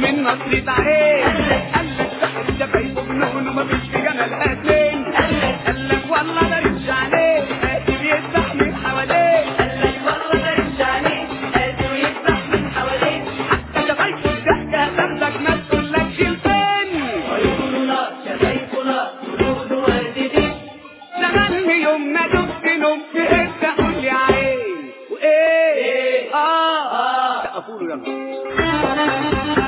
من نصرة عين قال لك سحر شفايفه بنون ومفيش في جمالها اتنين قال لك والله ده رمش عليه قادر يسبح من حواليه حتى شفايفه الضحكة تاخدك ما تقولكش الفين زمان يوم ما دقت نوم فهمت اقول يا عين وايه اه سقفوا له يلا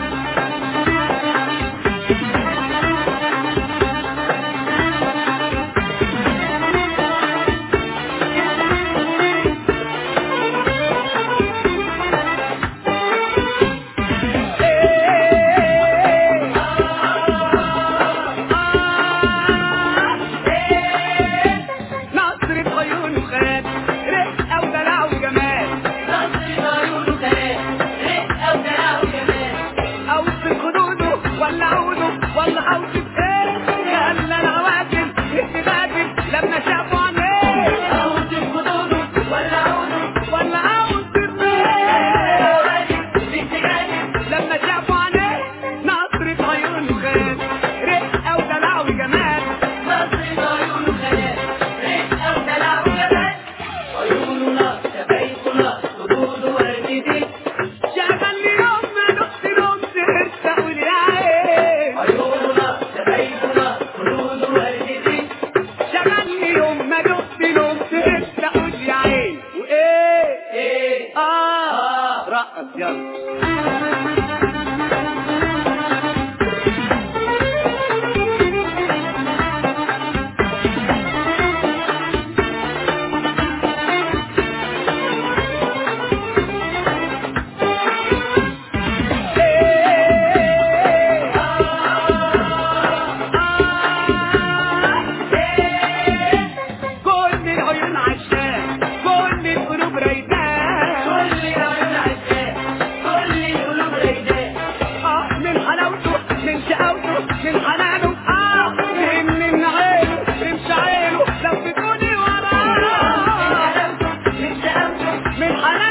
إيه. نصرة عيونه خاد رقة ودلع وجمال أوصف خدوده ولا عوده ولا أوصف إيه خلى العواجل يتبادل لما شافوا عينيه ولا أوصف إيه لما شافوا عينيه نصرة عيونه خاد رقة ودلع وجمال شغل لي يوم ما دقت نوم سهرت أقول يا عين شغلني يوم ما دقت نوم سهرت اقول يا عين وايه اه رقص يلا إيه. كل العيون عشان كل القلوب رايداه اه من حلاوته من شقاوته من حنانه اه من من عينه من شعيره لفتوني وراه من حنانه